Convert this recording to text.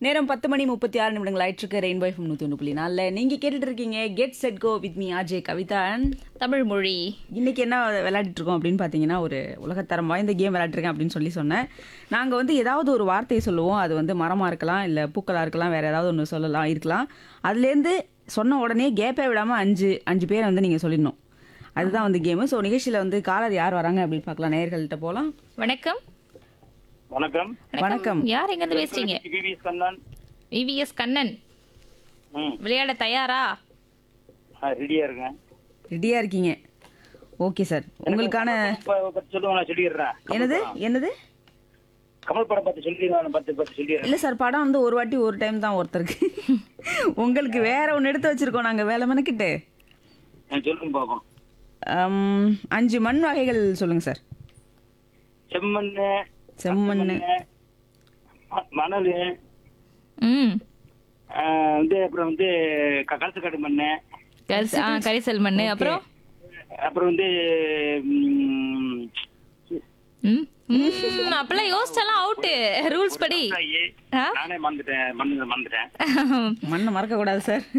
நேரம் பத்து மணி முப்பத்தி ஆறு நிமிடங்கள் ஆயிட்டிருக்கு ரெயின்போ எஃப்எம் நூற்றி ஒன்று புள்ளி நாலில் நீங்கள் கேட்டுட்டு இருக்கீங்க get set go with me RJ Kavitha and Tamil மொழி இன்னைக்கு என்ன விளையாடிட்டு இருக்கோம் அப்படின்னு பார்த்தீங்கன்னா ஒரு உலகத்தரம் வாய்ந்த கேம் விளையாட்டுருக்கேன் அப்படின்னு சொல்லி சொன்னேன் நாங்கள் வந்து ஏதாவது ஒரு வார்த்தையை சொல்லுவோம் அது வந்து மரமாக இருக்கலாம் இல்லை பூக்களாக இருக்கலாம் வேறு ஏதாவது ஒன்று சொல்லலாம் இருக்கலாம் அதுலேருந்து சொன்ன உடனே கேப்பே விடாமல் அஞ்சு அஞ்சு பேரை வந்து நீங்கள் சொல்லிடணும் அதுதான் வந்து கேமு ஸோ நிகழ்ச்சியில் வந்து காலர் யார் வராங்க அப்படின்னு பார்க்கலாம் நேயர்கள்ட்ட போகலாம் வணக்கம் வணக்கம் வணக்கம் யார் எங்க இருந்து பேசுறீங்க விவிஎஸ் கண்ணன் விவிஎஸ் கண்ணன் ம் விளையாட தயாரா ரெடியா இருக்கேன் ரெடியாக இருக்கீங்க ஓகே சார் உங்களுக்கான ப- பத்து சொல்லுங்க நான் சொல்லிடுறேன் என்னது என்னது கமல் படம் பார்த்து சொல்லிடுறேன் பத்து பத்து சொல்லிடுறேன் இல்லை சார் படம் வந்து ஒரு வாட்டி ஒரு டைம் தான் ஒருத்தருக்கு உங்களுக்கு வேற ஒன்று எடுத்து வச்சிருக்கோம் நாங்கள் வேலை மெனக்கிட்டு நான் சொல்லுங்க பார்ப்போம் அம், அஞ்சு மண் வகைகள் சொல்லுங்க சார் செம்மண் செம்மண் மணல் ம் வந்து அப்புறம் வந்து க- கலசக்காடு மண் கரிச- ஆ, கரிசல் மண்ணு அப்புறம் அப்புறம் வந்து ம், ம் ம், அப்பெல்லாம் யோசிச்சாலாம் அவுட்டு ரூல்ஸ் படி விவசாயி. ஆ? நானே மறந்துட்டேன் மறந்து மறந்துட்டேன் மண்ணை மறக்கக்கூடாது சார்